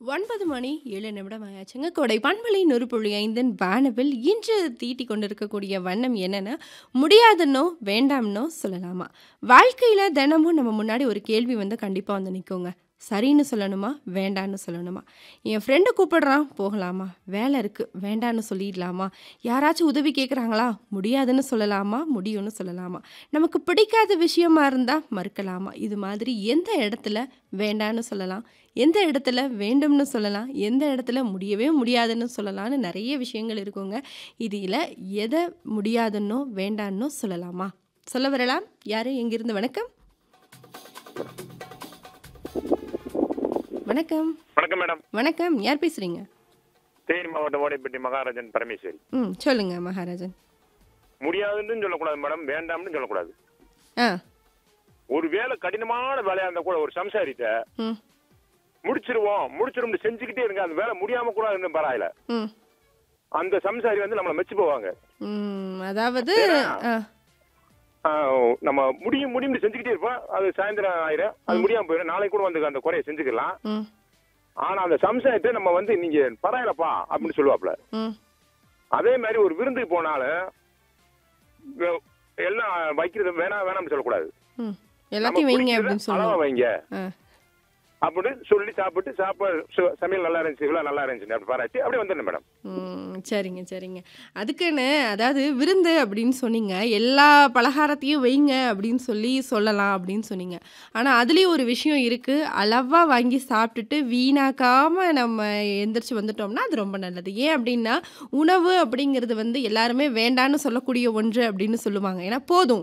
9 மணி 7 நிமிடம் ஆயாச்சுங்க. கோடை பண்பலை 100.5 வானவில் இன்று தீட்டிக் கொண்டிருக்கக்கூடிய வண்ணம் என்னன்னா, முடியாதுன்னோ, வேண்டாம்னோ சொல்லலாமா? வாழ்க்கையில தினமும் நம்ம முன்னாடி ஒரு கேள்வி வந்து கண்டிப்பா வந்து நிக்குங்க. சரின்னு சொல்லணுமா? வேண்டான்னு சொல்லணுமா? என் ஃப்ரெண்டு கூப்பிடுறான் போகலாமா? வேலை இருக்கு வேண்டான்னு சொல்லிடலாமா? யாராச்சும் உதவி கேட்குறாங்களா? முடியாதுன்னு சொல்லலாமா? முடியும்னு சொல்லலாமா? நமக்கு பிடிக்காத விஷயமா இருந்தா மறுக்கலாமா? இது மாதிரி எந்த இடத்துல வேண்டான்னு சொல்லலாம்? எந்த இடத்துல வேண்டும்னு சொல்லலாம்? எந்த இடத்துல முடியவே முடியாதுன்னு சொல்லலாம்னு நெறைய விஷயங்கள் இருக்குங்க. இதில எத முடியாதுன்னோ, வேண்டான்னோ சொல்லலாமா? சொல்ல வரலாம். யாரு? எங்கிருந்து? வணக்கம். வணக்கம். வணக்கம் மேடம். வணக்கம். யார் பேசுறீங்க? தேனி மாவட்டம் ஓடைப்பட்டி மகாராஜன் பரமேஸ்வரி. ம். சொல்லுங்க மகாராஜன். முடியாதுன்னு சொல்லக்கூடாது மேடம். வேண்டாம்னு சொல்லக்கூடாது. ஆ. ஒரு வேலை கடினமான வேலையா இருந்தா கூட ஒரு சம்சாரிட்ட ம். முடிச்சிருவோம் முடிச்சிரும்னு செஞ்சுக்கிட்டே இருங்க அந்த வேலை முடியாம கூட இருந்து பரவாயில்ல ம். அந்த சம்சாரி வந்து நம்மள மெச்சு போவாங்க ம். அதாவது ஏன்னா, ஆ. ஆ, நம்ம முடியும் முடியும்னு செஞ்சுக்கிட்டே இருப்போம் அது சாயந்தரம் ஆயிரும் அது முடியாம போயிடும் நாளைக்கு கூட வந்து அந்த குறைய செஞ்சுக்கலாம் ம். ஆனா அந்த சம்சாரத்தை நம்ம வந்து நீங்க பரவாயில்லப்பா அப்படின்னு சொல்லுவாப்ல ம். அதே மாதிரி ஒரு விருந்துக்கு போனாலும் வே- எல்லாம் வைக்கிறது வேணாம் வேணாம்னு சொல்லக்கூடாது ம். எல்லாத்தையும் வைங்க பிடிக்கிறத அப்படின்னு அளவா சொல்லணும். வைங்க ஆ. அப்படின்னு சொல்லி சாப்பிட்டு சாப்பாடு சு- சமையல் நல்லா இருந்துச்சு இவ்வளவு நல்லா இருந்துச்சு அப்படி பாராட்டி அப்படியே வந்துடணும் மேடம் ம். சரிங்க, சரிங்க. அதுக்குன்னு அதாவது விருந்து அப்படின்னு சொன்னீங்க. எல்லா பலகாரத்தையும் வைங்க அப்படின்னு சொல்லி சொல்லலாம் அப்படின்னு சொன்னீங்க. ஆனா, அதுலயும் ஒரு விஷயம் இருக்கு. அளவா வாங்கி சாப்பிட்டுட்டு வீணாக்காம நம்ம எந்திரிச்சு வந்துட்டோம்னா, அது ரொம்ப நல்லது. ஏன் அப்படின்னா, உணவு அப்படிங்கிறது வந்து எல்லாருமே வேண்டான்னு சொல்லக்கூடிய ஒன்று அப்படின்னு சொல்லுவாங்க. ஏன்னா, போதும்